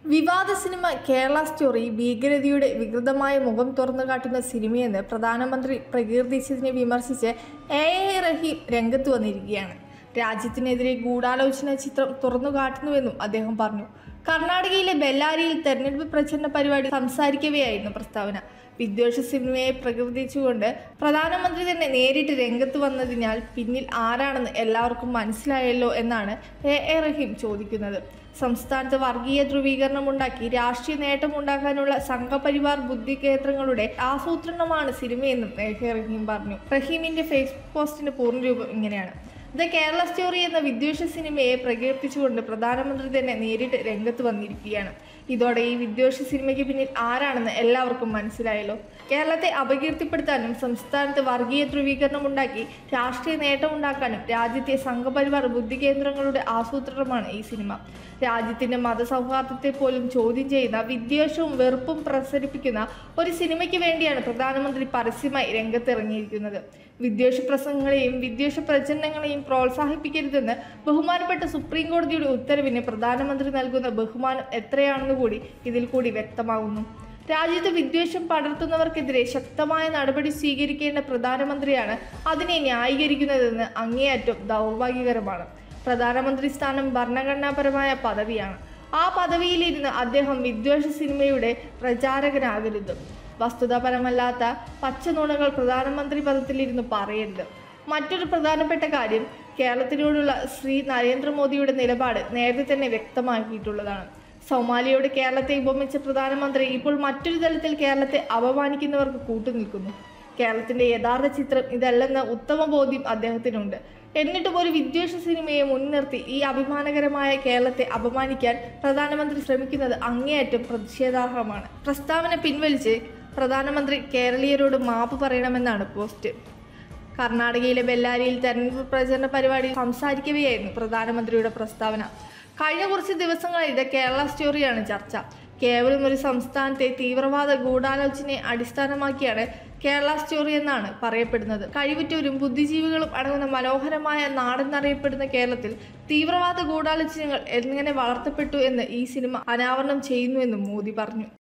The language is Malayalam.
വിവാദ സിനിമ കേരള സ്റ്റോറി ഭീകരതയുടെ വികൃതമായ മുഖം തുറന്നു കാട്ടുന്ന സിനിമയെന്ന് പ്രധാനമന്ത്രി പ്രകീർത്തിച്ചതിനെ വിമർശിച്ച് എ എ റഹീം രംഗത്ത് വന്നിരിക്കുകയാണ് രാജ്യത്തിനെതിരെ ഗൂഢാലോചന ചിത്രം തുറന്നു കാട്ടുന്നുവെന്നും അദ്ദേഹം പറഞ്ഞു കർണാടകയിലെ ബെല്ലാരിയിൽ തെരഞ്ഞെടുപ്പ് പ്രചരണ പരിപാടി സംസാരിക്കവെയായിരുന്നു പ്രസ്താവന വിദ്വേഷ സിനിമയെ പ്രകീർത്തിച്ചുകൊണ്ട് പ്രധാനമന്ത്രി തന്നെ നേരിട്ട് രംഗത്ത് വന്നതിനാൽ പിന്നിൽ ആരാണെന്ന് എല്ലാവർക്കും മനസ്സിലായല്ലോ എന്നാണ് എ എ റഹീം ചോദിക്കുന്നത് സംസ്ഥാനത്ത് വർഗീയ ധ്രുവീകരണം ഉണ്ടാക്കി രാഷ്ട്രീയ നേട്ടമുണ്ടാക്കാനുള്ള സംഘപരിവാർ ബുദ്ധി കേന്ദ്രങ്ങളുടെ ആസൂത്രണമാണ് സിനിമയെന്നും എ എ റഹീം പറഞ്ഞു റഹീമിന്റെ ഫേസ്ബുക്ക് പോസ്റ്റിന്റെ പൂർണ്ണരൂപം ഇങ്ങനെയാണ് ദ കേരള സ്റ്റോറി എന്ന വിദ്വേഷ സിനിമയെ പ്രകീർത്തിച്ചുകൊണ്ട് പ്രധാനമന്ത്രി തന്നെ നേരിട്ട് രംഗത്ത് വന്നിരിക്കുകയാണ് ഇതോടെ ഈ വിദ്വേഷ സിനിമയ്ക്ക് പിന്നിൽ ആരാണെന്ന് എല്ലാവർക്കും മനസ്സിലായല്ലോ കേരളത്തെ അപകീർത്തിപ്പെടുത്താനും സംസ്ഥാനത്ത് വർഗീയ ധ്രുവീകരണം ഉണ്ടാക്കി രാഷ്ട്രീയ നേട്ടമുണ്ടാക്കാനും രാജ്യത്തെ സംഘപരിവാർ ബുദ്ധി കേന്ദ്രങ്ങളുടെ ആസൂത്രണമാണ് ഈ സിനിമ രാജ്യത്തിന്റെ മതസൗഹാർദ്ദത്തെ പോലും ചോദ്യം ചെയ്യുന്ന വിദ്വേഷവും വെറുപ്പും പ്രസരിപ്പിക്കുന്ന ഒരു സിനിമയ്ക്ക് വേണ്ടിയാണ് പ്രധാനമന്ത്രി പരസ്യമായി രംഗത്തിറങ്ങിയിരിക്കുന്നത് വിദ്വേഷ പ്രസംഗങ്ങളെയും വിദ്വേഷ പ്രചരണങ്ങളെയും പ്രോത്സാഹിപ്പിക്കരുതെന്ന് ബഹുമാനപ്പെട്ട സുപ്രീം കോടതിയുടെ ഉത്തരവിന് പ്രധാനമന്ത്രി നൽകുന്ന ബഹുമാനം എത്രയാണെന്ന് കൂടി ഇതിൽ കൂടി വ്യക്തമാകുന്നു രാജ്യത്ത് വിദ്വേഷം പടർത്തുന്നവർക്കെതിരെ ശക്തമായ നടപടി സ്വീകരിക്കേണ്ട പ്രധാനമന്ത്രിയാണ് അതിനെ ന്യായീകരിക്കുന്നതെന്ന് അങ്ങേയറ്റം ദൗർഭാഗ്യകരമാണ് പ്രധാനമന്ത്രി സ്ഥാനം ഭരണഘടനാപരമായ പദവിയാണ് ആ പദവിയിലിരുന്ന് അദ്ദേഹം വിദ്വേഷ സിനിമയുടെ പ്രചാരകനാകരുത് വസ്തുതാപരമല്ലാത്ത പച്ചനുണകൾ പ്രധാനമന്ത്രി പദത്തിലിരുന്ന് പറയരുത് മറ്റൊരു പ്രധാനപ്പെട്ട കാര്യം കേരളത്തിനോടുള്ള ശ്രീ നരേന്ദ്രമോദിയുടെ നിലപാട് നേരത്തെ തന്നെ വ്യക്തമാക്കിയിട്ടുള്ളതാണ് സൊമാലിയോട് കേരളത്തെ ഉപമിച്ച പ്രധാനമന്ത്രി ഇപ്പോൾ മറ്റൊരു തലത്തിൽ കേരളത്തെ അപമാനിക്കുന്നവർക്ക് കൂട്ടുനിൽക്കുന്നു കേരളത്തിന്റെ യഥാർത്ഥ ചിത്രം ഇതല്ലെന്ന ഉത്തമ ബോധ്യം അദ്ദേഹത്തിനുണ്ട് എന്നിട്ടും ഒരു വിദ്വേഷ സിനിമയെ മുൻനിർത്തി ഈ അഭിമാനകരമായ കേരളത്തെ അപമാനിക്കാൻ പ്രധാനമന്ത്രി ശ്രമിക്കുന്നത് അങ്ങേയറ്റം പ്രതിഷേധാർഹമാണ് പ്രസ്താവന പിൻവലിച്ച് പ്രധാനമന്ത്രി കേരളീയരോട് മാപ്പ് പറയണമെന്നാണ് പോസ്റ്റ് കർണാടകയിലെ ബെല്ലാരിയിൽ തെരഞ്ഞെടുപ്പ് പ്രചരണ പരിപാടി സംസാരിക്കവെയായിരുന്നു പ്രധാനമന്ത്രിയുടെ പ്രസ്താവന കഴിഞ്ഞ കുറച്ച് ദിവസങ്ങളായി ഇത് കേരള സ്റ്റോറിയാണ് ചർച്ച കേവലം ഒരു സംസ്ഥാനത്തെ തീവ്രവാദ ഗൂഢാലോചനയെ അടിസ്ഥാനമാക്കിയാണ് കേരള സ്റ്റോറി എന്നാണ് പറയപ്പെടുന്നത് കഴിവുറ്റവരും ബുദ്ധിജീവികളും അടങ്ങുന്ന മനോഹരമായ നാടെന്നറിയപ്പെടുന്ന കേരളത്തിൽ തീവ്രവാദ ഗൂഢാലോചനകൾ എങ്ങനെ വളർത്തപ്പെട്ടു എന്ന് ഈ സിനിമ അനാവരണം ചെയ്യുന്നുവെന്നും മോദി പറഞ്ഞു